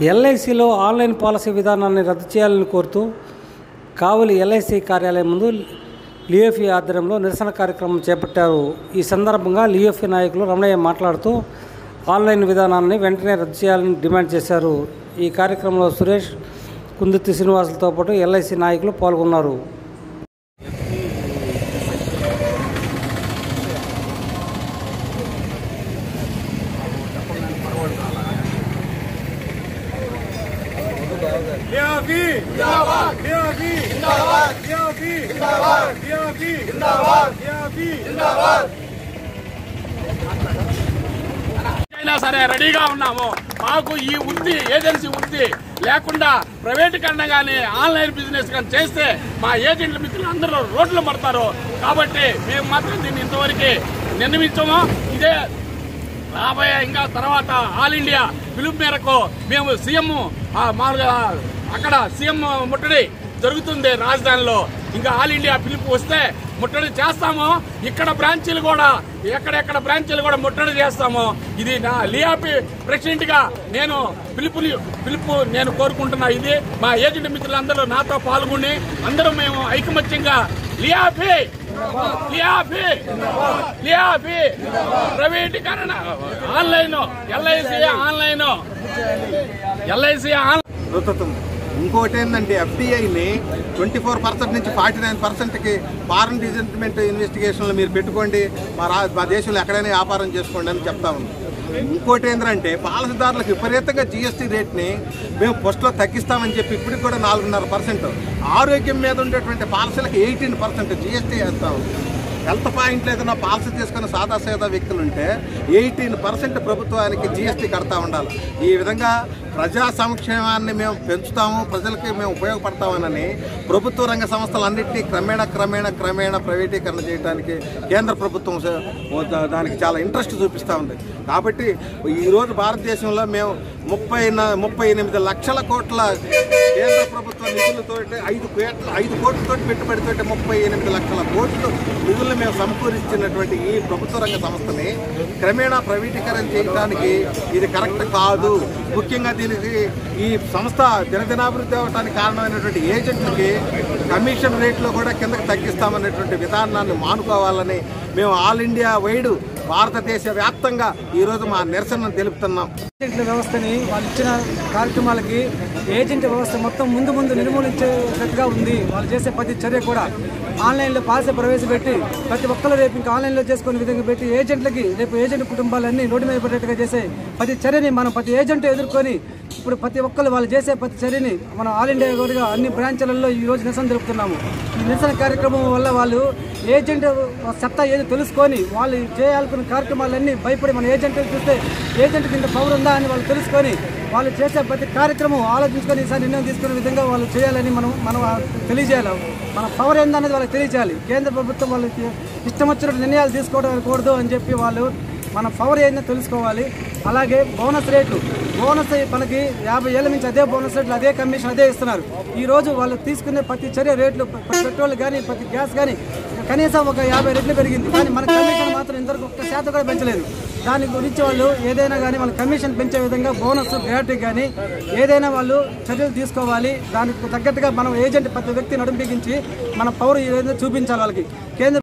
ఎల్ఐసిలో online policy విధానాన్ని రద్దు చేయాలని కోరుతూ కావలి ఎల్ఐసి కార్యాలయం ముందు లియోఫీ ఆధ్వర్యంలో నిరసన కార్యక్రమం చేపట్టారు ఈ సందర్భంగా లియోఫీ నాయకులు రమణయ్య మాట్లాడుతూ ఆన్లైన్ విధానాన్ని వెంటనే రద్దు చేయాలని డిమాండ్ చేశారు ఈ కార్యక్రమంలో సురేష్ కుందుర్తి శ్రీనివాసులతో పాటు ఎల్ఐసి నాయకులు పాల్గొన్నారు DRV जिंदाबाद DRV जिंदाबाद DRV जिंदाबाद DRV जिंदाबाद DRV जिंदाबाद అయినా సరే రెడీగా ఉన్నాము మాకు ఈ వృత్తి ఏజెన్సీ వృత్తి లేకుండా ప్రైవేటీకరణ కానీ ఆన్లైన్ బిజినెస్ కానీ చేస్తే మా ఏజెంట్ల మిత్రులు అందరూ రోడ్లు పడతారు కాబట్టి మేము మాత్రం దీన్ని ఇంతవరకు నిర్ణయించము ఇదే రాబోయే ఇంకా తర్వాత ఆల్ ఇండియా పిలుపు మేరకు మేము సీఎం ఆ, మామూలుగా అక్కడ సీఎం ముట్టడి జరుగుతుంది రాజధానిలో ఇంకా ఆల్ ఇండియా పిలుపు వస్తే ముట్టడి చేస్తాము ఇక్కడ బ్రాంచీలు కూడా ఎక్కడెక్కడ బ్రాంచీలు కూడా ముట్టడి చేస్తాము ఇది నా లియాపి ప్రెసిడెంట్ గా నేను పిలుపు పిలుపు నేను కోరుకుంటున్నా ఇది మా ఏజెంట్ మిత్రులందరూ నాతో పాల్గొని అందరూ మేము ఐకమత్యంగా లియాపి లియాపి లియాపి ప్రైవేటీకరణ online LIC online LIC online రుతుతుంది ఇంకోటి ఏంటంటే ఎఫ్డిఐని ట్వంటీ ఫోర్ పర్సెంట్ నుంచి ఫార్టీ నైన్ పర్సెంట్కి ఫారెన్ డిజెంట్మెంట్ ఇన్వెస్టిగేషన్లు మీరు పెట్టుకోండి మా రా మా దేశంలో ఎక్కడైనా వ్యాపారం చేసుకోండి అని చెప్తా ఉంది ఇంకోటి ఏంటంటే పాలసీదారులకు విపరీతంగా జిఎస్టీ రేట్ని మేము ఫస్ట్లో తగ్గిస్తామని చెప్పి ఇప్పటికి కూడా నాలుగున్నర పర్సెంట్ ఆరోగ్యం మీద ఉండేటువంటి పాలసీలకు ఎయిటీన్ పర్సెంట్ జిఎస్టీ వేస్తాం హెల్త్ పాయింట్ ఏదైనా పాలసీ తీసుకున్న సాదా సేదా వ్యక్తులు ఉంటే ఎయిటీన్ పర్సెంట్ ప్రభుత్వానికి జిఎస్టీ కడతా ఉండాలి ఈ విధంగా ప్రజా సంక్షేమాన్ని మేము పెంచుతాము ప్రజలకి మేము ఉపయోగపడతామని ప్రభుత్వ రంగ సంస్థలన్నింటినీ క్రమేణా క్రమేణా క్రమేణా ప్రైవేటీకరణ చేయడానికి కేంద్ర ప్రభుత్వం స- దా- దానికి చాలా ఇంట్రెస్ట్ చూపిస్తూ ఉంది కాబట్టి ఈరోజు భారతదేశంలో మేము ముప్పై న- ముప్పై ఎనిమిది లక్షల కోట్ల కేంద్ర ప్రభుత్వ నిధులతో ఐదు కోట్ల ఐదు కోట్లతో పెట్టుబడితో ముప్పై ఎనిమిది లక్షల కోట్లు నిధులను మేము సమకూరించినటువంటి ఈ ప్రభుత్వ రంగ సంస్థని క్రమేణా ప్రైవేటీకరణ చేయడానికి ఇది కరెక్ట్ కాదు ముఖ్యంగా దీనికి ఈ సంస్థ దినదినాభివృద్ధి అవడానికి కారణమైనటువంటి ఏజెంట్లకి కమిషన్ రేట్లో కూడా కిందకి తగ్గిస్తామనేటువంటి విధానాన్ని మానుకోవాలని మేము ఆల్ ఇండియా వైడ్ భారతదేశ వ్యాప్తంగా ఈరోజు మా నిరసనను తెలుపుతున్నాం ఏజెంట్ల వ్యవస్థని వాళ్ళు ఇచ్చిన కార్యక్రమాలకి ఏజెంట్ వ్యవస్థ మొత్తం ముందు ముందు నిర్మూలించేటట్టుగా ఉంది వాళ్ళు చేసే ప్రతి చర్య కూడా ఆన్లైన్లో పాలసీ ప్రవేశపెట్టి ప్రతి ఒక్కరు రేపు ఇంకా ఆన్లైన్లో చేసుకునే విధంగా పెట్టి ఏజెంట్లకి రేపు ఏజెంట్ కుటుంబాలన్నీ నోటి మీద పడేట్టుగా చేసే ప్రతి చర్యని మనం ప్రతి ఏజెంట్ ఎదుర్కొని ఇప్పుడు ప్రతి ఒక్కరు వాళ్ళు చేసే ప్రతి చర్యని మనం ఆల్ ఇండియా కూడా అన్ని బ్రాంచ్లలో ఈ రోజు నిరసన తెలుపుతున్నాము ఈ నిరసన కార్యక్రమం వల్ల వాళ్ళు ఏజెంట్ సత్తా ఏదో తెలుసుకొని వాళ్ళు చేయాలనుకున్న కార్యక్రమాలన్నీ భయపడి మన ఏజెంట్ చూస్తే ఏజెంట్ కింద పవర్ ఉందా అని వాళ్ళు తెలుసుకొని వాళ్ళు చేసే ప్రతి కార్యక్రమం ఆలోచించుకొని ఈసారి నిర్ణయం తీసుకునే విధంగా వాళ్ళు చేయాలని మనం మనం తెలియజేయాలి మన పవర్ ఏందనేది వాళ్ళకి తెలియజేయాలి కేంద్ర ప్రభుత్వం వాళ్ళకి ఇష్టం వచ్చినట్టు నిర్ణయాలు తీసుకోవడం కూడదు అని చెప్పి వాళ్ళు మన పవర్ ఏందో తెలుసుకోవాలి అలాగే బోనస్ రేట్లు బోనస్ మనకి యాభై ఏళ్ళ నుంచి అదే బోనస్ రేట్లు అదే కమిషన్ అదే ఇస్తున్నారు ఈ రోజు వాళ్ళు తీసుకునే ప్రతి చర్య రేట్లు ప్రతి పెట్రోల్ కానీ ప్రతి గ్యాస్ కానీ కనీసం ఒక యాభై రెట్లు పెరిగింది కానీ మన కమిషన్ మాత్రం ఇంతవరకు ఒక్క శాతం కూడా పెంచలేదు దాని గురించి వాళ్ళు ఏదైనా కానీ మన కమిషన్ పెంచే విధంగా బోనస్ గ్రాట్యుటీ కానీ ఏదైనా వాళ్ళు చర్యలు తీసుకోవాలి దానికి తగ్గట్టుగా మనం ఏజెంట్ ప్రతి వ్యక్తి నడుంపించి మన పవర్ ఏదైనా చూపించాలి వాళ్ళకి కేంద్ర